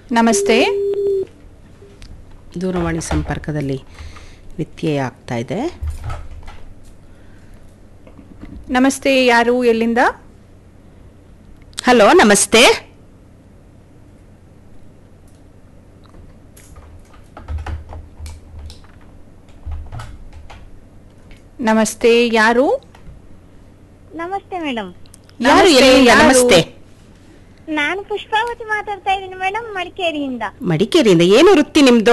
ನಮಸ್ತೆ ದೂರವಾಣಿ ಸಂಪರ್ಕದಲ್ಲಿ ವ್ಯತ್ಯಯ ಆಗ್ತಾ ಇದೆ ನಮಸ್ತೆ ಯಾರು ಎಲ್ಲಿಂದ ಹಲೋ ನಮಸ್ತೆ ನಮಸ್ತೆ ಯಾರು ನಮಸ್ತೆ ಮೇಡಮ್ ಯಾರು ನಮಸ್ತೆ, ಎಲ್ಲಿಂದ ಯಾರು? ನಮಸ್ತೆ ನಾನು ಪುಷ್ಪಾವತಿ ಮಾತಾಡ್ತಾ ಇದ್ದೀನಿ ಮೇಡಮ್ ಮಡಿಕೇರಿಯಿಂದ ಮಡಿಕೇರಿಯಿಂದ ಏನು ವೃತ್ತಿ ನಿಮ್ದು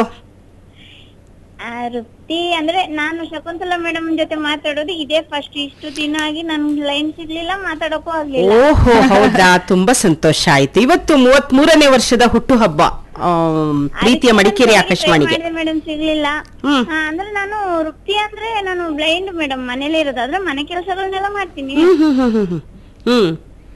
ಆ, ವೃತ್ತಿ ಅಂದ್ರೆ ನಾನು ಶಕುಂತಲಾ ಮೇಡಮ್ ಜೊತೆ ಮಾತಾಡೋದು ಇದೇ ಫಸ್ಟ್ ಇಷ್ಟು ದಿನ ಆಗಿ ನನ್ಗೆ ಲೈನ್ ಸಿಗ್ಲಿಲ್ಲ ಮಾತಾಡೋಕ್ಕೂ ಆಗ್ಲಿಲ್ಲ ಓಹೋ ಹೌದಾ ತುಂಬಾ ಸಂತೋಷ ಆಯ್ತು ಇವತ್ತು ಮೂವತ್ ಮೂರನೇ ವರ್ಷದ ಹುಟ್ಟುಹಬ್ಬ ಆಮ್, ಪ್ರೀತಿಯ ಮಡಿಕೇರಿ ಆಕಾಶವಾಣಿಗೆ ಮೇಡಮ್ ಸಿಗ್ಲಿಲ್ಲ ಹ್ಮ್. ಆ, ಅಂದ್ರೆ ನಾನು ವೃತ್ತಿ ಅಂದ್ರೆ ನಾನು ಬ್ಲೈಂಡ್ ಮೇಡಮ್ ಮನೇಲಿ ಇರೋದು ಆದ್ರೆ ಮನೆ ಕೆಲಸಗಳನ್ನೆಲ್ಲ ಮಾಡ್ತೀನಿ ಹ್ಮ್ ಹ್ಮ್ ಹ್ಮ್ ಹ್ಮ್ ಹ್ಮ್. ಹ್ಮ್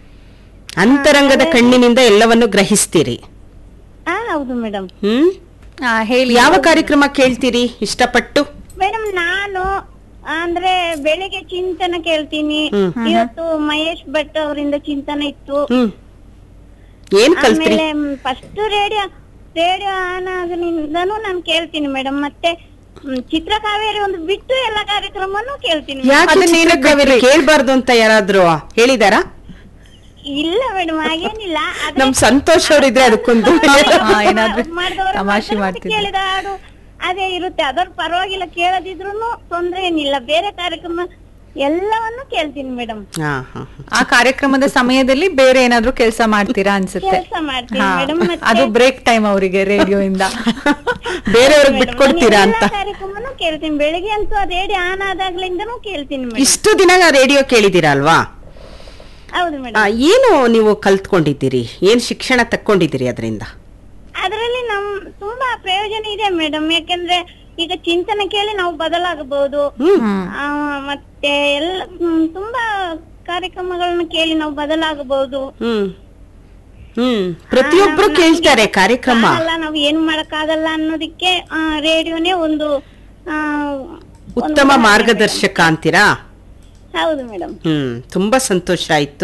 ಅಂತರಂಗದ ಕಣ್ಣಿನಿಂದ ಎಲ್ಲವನ್ನು ಗ್ರಹಿಸ್ತೀರಿ ಹಾ ಹೌದು ಮೇಡಮ್ ಹ್ಮ್ ಆ, ಹೇಳಿ ಯಾವ ಕಾರ್ಯಕ್ರಮ ಕೇಳ್ತೀರಿ ಇಷ್ಟಪಟ್ಟು ಮೇಡಮ್ ನಾನು ಅಂದ್ರೆ ಬೆಳಿಗ್ಗೆ ಚಿಂತನ ಕೇಳ್ತೀನಿ ಹ್ಮ್. ಇವತ್ತು ಮಹೇಶ್ ಭಟ್ ಅವರಿಂದ ಚಿಂತನ ಇತ್ತು ಹ್ಮ್ ಏನ್ ಕಲ್ತ್ರಿ ಆಮೇಲೆ ಫಸ್ಟ್ ರೇಡಿಯೋ ರೇಡಿಯೋ ಆನ್ ಆಗನಿಂದನೂ ನಾನು ಕೇಳ್ತೀನಿ ಮೇಡಮ್ ಮತ್ತೆ ಮ್, ಚಿತ್ರಕಾವೇರಿ ಒಂದು ಬಿಟ್ಟು ಎಲ್ಲ ಕಾರ್ಯಕ್ರಮನೂ ಕೇಳ್ತೀನಿ ಯಾಕೆ ಅದನ್ನ ಚಿತ್ರ ಏನಕ್ಕೆ ಕಾವೇರಿ ಬಿಟ್ರಿ? ಕೇಳ್ಬಾರ್ದು ಅಂತ ಯಾರಾದ್ರೂ ಹೇಳಿದಾರಾ ಇಲ್ಲ ಮೇಡಮ್ ಹಾಗೇನಿಲ್ಲ ಆದ್ರೆ ನಮ್ ಸಂತೋಷ್ ಅವ್ರಿದ್ರೆ ಅದಕ್ಕೊಂದು ಹಾ, ಏನಾದ್ರೂ ಮಾಡ್ದವ್ರು ತಮಾಷೆ ಮಾತ್ರ ಮತ್ತೆ ಮಾಡ್ತಿದ್ರು. ಕೇಳಿದ ಹಾಡು ಅದೇ ಇರುತ್ತೆ ಅದರ ಪರವಾಗಿಲ್ಲ ಕೇಳದಿದ್ರು ತೊಂದ್ರೆ ಏನಿಲ್ಲ ಬೇರೆ ಕಾರ್ಯಕ್ರಮ ಎಲ್ಲವನ್ನು ಕೇಳ್ತೀನಿ ಮೇಡಮ್ ಹಾ, ಹಾ, ಹಾ. ಆ ಕಾರ್ಯಕ್ರಮದ ಸಮಯದಲ್ಲಿ ಬೇರೆ ಏನಾದ್ರೂ ಕೆಲಸ ಮಾಡ್ತೀರಾ ಅನ್ಸುತ್ತೆ ಕೆಲಸ ಮಾಡ್ತೀನಿ ಹಾ, ಮೇಡಮ್ ಅದು ಬ್ರೇಕ್ ಟೈಮ್ ಅವರಿಗೆ ರೇಡಿಯೋ ಇಂದ ಬೇರೆಯವ್ರಿಗೆ ಬಿಟ್ಕೊಡ್ತೀರಾ ಅಂತ ಕಾರ್ಯಕ್ರಮನು ಕೇಳ್ತೀನಿ ಬೆಳಿಗ್ಗೆ ಅಂತೂ ಆ ರೇಡಿಯೋ ಆನ್ ಆದಾಗ್ಲಿಂದನೂ ಕೇಳ್ತೀನಿ ಮೇಡಮ್ ಇಷ್ಟು ದಿನ ರೇಡಿಯೋ ಕೇಳಿದ್ದೀರಾ ಅಲ್ವಾ ಹೌದು ಆ, ಮೇಡಮ್ ಏನು ನೀವು ಕಲ್ತ್ಕೊಂಡಿದ್ದೀರಿ ಏನ್ ಶಿಕ್ಷಣ ತಕ್ಕೊಂಡಿದ್ದೀರಿ ಅದರಿಂದ ಅದರಲ್ಲಿ ನಮ್ ತುಂಬಾ ಪ್ರಯೋಜನ ಇದೆ ಮೇಡಮ್ ಯಾಕೆಂದ್ರೆ ಈಗ ಚಿಂತನೆ ಕೇಳಿ ನಾವು ಬದಲಾಗಬಹುದು ಹ್ಮ್ ಆ, ಮತ್ತೆ ಎಲ್ಲ ಹ್ಮ್, ತುಂಬಾ ಕಾರ್ಯಕ್ರಮಗಳನ್ನ ಕೇಳಿ ನಾವು ಬದಲಾಗಬಹುದು ಹ್ಮ್ ಹ್ಮ್ ಪ್ರತಿಯೊಬ್ರು ಕೇಳ್ತಾರೆ ಕಾರ್ಯಕ್ರಮ ಆಗಲ್ಲ ನಾವು ಏನು ಮಾಡಕ್ಕಾಗಲ್ಲ ಅನ್ನೋದಕ್ಕೆ ರೇಡಿಯೋನೇ ಒಂದು ಆ, ಒಂದು ಉತ್ತಮ ಮಾರ್ಗದರ್ಶಕ ಅಂತೀರಾ ಹೌದು ಮೇಡಮ್ ಹ್ಮ್ ತುಂಬಾ ಸಂತೋಷ ಆಯ್ತು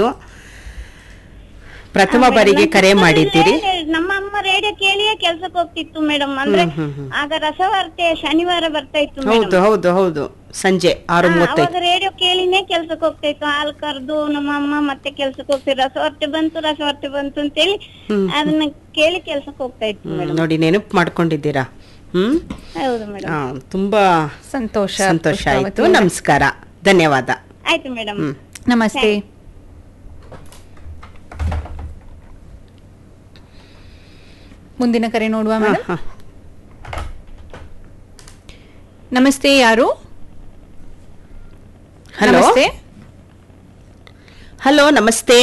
ಪ್ರಥಮ ಬಾರಿಗೆ ಕರೆ ಮಾಡಿದ್ದೀರಿ ನಮ್ಮ ಅಮ್ಮ ರೇಡಿಯೋ ಕೇಳಿಯೇ ಕೆಲ್ಸಕ್ಕೆ ಹೋಗ್ತಿತ್ತು ಮೇಡಮ್ ಅಂದ್ರೆ ಹ್ಮ್, ಹ್ಮ್, ಆಗ ರಸವಾರ್ತೆ ಶನಿವಾರ ಬರ್ತಾ ಇತ್ತು ಮೇಡಮ್ ಹೌದು ಹೌದು ಹೌದು ಸಂಜೆ ಆರು ಮೂವತ್ತೈದು ಅವಾಗ ರೇಡಿಯೋ ಕೇಳಿನೇ ಕೆಲ್ಸಕ್ಕೆ ಹೋಗ್ತಾ ಇತ್ತು ಹಾಲ್ ಕರ್ದು ನಮ್ಮ ಅಮ್ಮ ಮತ್ತೆ ಕೆಲ್ಸಕ್ಕೆ ಹೋಗ್ತಿದ್ರು ರಸವಾರ್ತೆ ಬಂತು ರಸವಾರ್ತೆ ಬಂತು ಅಂತೇಳಿ ಅದನ್ನ ಕೇಳಿ ಕೆಲ್ಸಕ್ಕೆ ಹೋಗ್ತಾ ಇತ್ತು ಹ್ಮ್, ಮೇಡಮ್ ನೋಡಿ ನೆನಪು ಮಾಡ್ಕೊಂಡಿದ್ದೀರಾ ಹ್ಮ್ ಹೌದು ಮೇಡಮ್ ಆ, ತುಂಬಾ ಸಂತೋಷ ಸಂತೋಷ ಪುಷ್ಪಾವತಿ ಆಯ್ತು ಅವರೇ. ನಮಸ್ಕಾರ ಧನ್ಯವಾದ ಆಯ್ತು ಮೇಡಮ್ ಹ್ಮ್ ನಮಸ್ತೆ ಮುಂದಿನ ಕರೆ ನೋಡುವ ಹಾ, ಮೇಡಮ್ ಹಾ. ನಮಸ್ತೆ ಯಾರು ಹಲೋ ನಮಸ್ತೆ ಹಲೋ ನಮಸ್ತೆ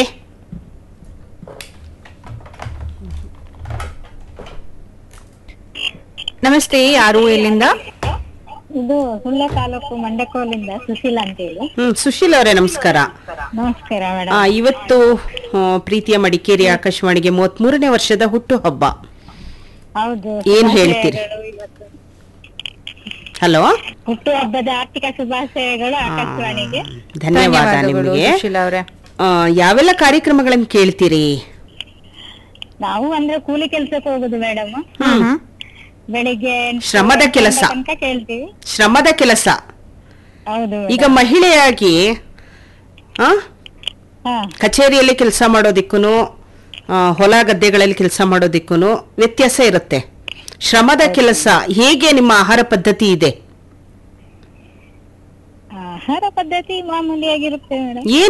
ನಮಸ್ತೆ ಯಾರು ಎಲ್ಲಿಂದ ಇದು ಸುಳ್ಯ ತಾಲೂಕು ಮಂಡಕೋಲಿಂದ ಸುಶೀಲ ಅಂತೇಳಿ ಹ್ಮ್ ಸುಶೀಲ್ ಅವರೇ ನಮಸ್ಕಾರ ನಮಸ್ಕಾರ ಆ, ಇವತ್ತು ಆ, ಪ್ರೀತಿಯ ಮಡಿಕೇರಿ ಆಕಾಶವಾಣಿಗೆ ಮೂವತ್ತ್ ಮೂರನೇ ವರ್ಷದ ಹುಟ್ಟು ಹಬ್ಬ ಹೌದು ಏನ್ ಹೇಳ್ತೀರಿ ಹಲೋ ಹುಟ್ಟು ಹಬ್ಬದ ಆರ್ಥಿಕ ಶುಭಾಶಯಗಳು ಆಕಾಶವಾಣಿಗೆ ಧನ್ಯವಾದ ಧನ್ಯವಾದಗಳು ನಿಮಗೆ ಸುಶೀಲಾ ಅವರೇ ಆ, ಯಾವೆಲ್ಲ ಕಾರ್ಯಕ್ರಮಗಳನ್ನು ಕೇಳ್ತೀರಿ ನಾವು ಅಂದ್ರೆ ಕೂಲಿ ಕೆಲ್ಸಕ್ಕೆ ಹೋಗುದು ಮೇಡಮ್ ಹ್ಮ್ ಬೆಳಿಗ್ಗೆ ಶ್ರಮದ ಕೆಲಸ. ತನಕ ಕೇಳ್ತೀವಿ ಶ್ರಮದ ಕೆಲಸ ಹೌದು ಈಗ ಮಹಿಳೆಯಾಗಿ ಆ, ಹಾ ಕಚೇರಿಯಲ್ಲಿ ಕೆಲಸ ಮಾಡೋದಿಕ್ಕೂ ಹೊಲ ಗದ್ದೆಗಳಲ್ಲಿ ಕೆಲಸ ಮಾಡೋದಿಕ್ಕೂ ವ್ಯತ್ಯಾಸ ಇರುತ್ತೆ ಶ್ರಮದ ಕೆಲಸ ಹೇಗೆ ನಿಮ್ಮ ಆಹಾರ ಪದ್ಧತಿ ಇದೆ ಆಹಾರ ಪದ್ಧತಿ ಮಾಮೂಲಿಯಾಗಿರುತ್ತೆ ಮೇಡಮ್ ಏನ್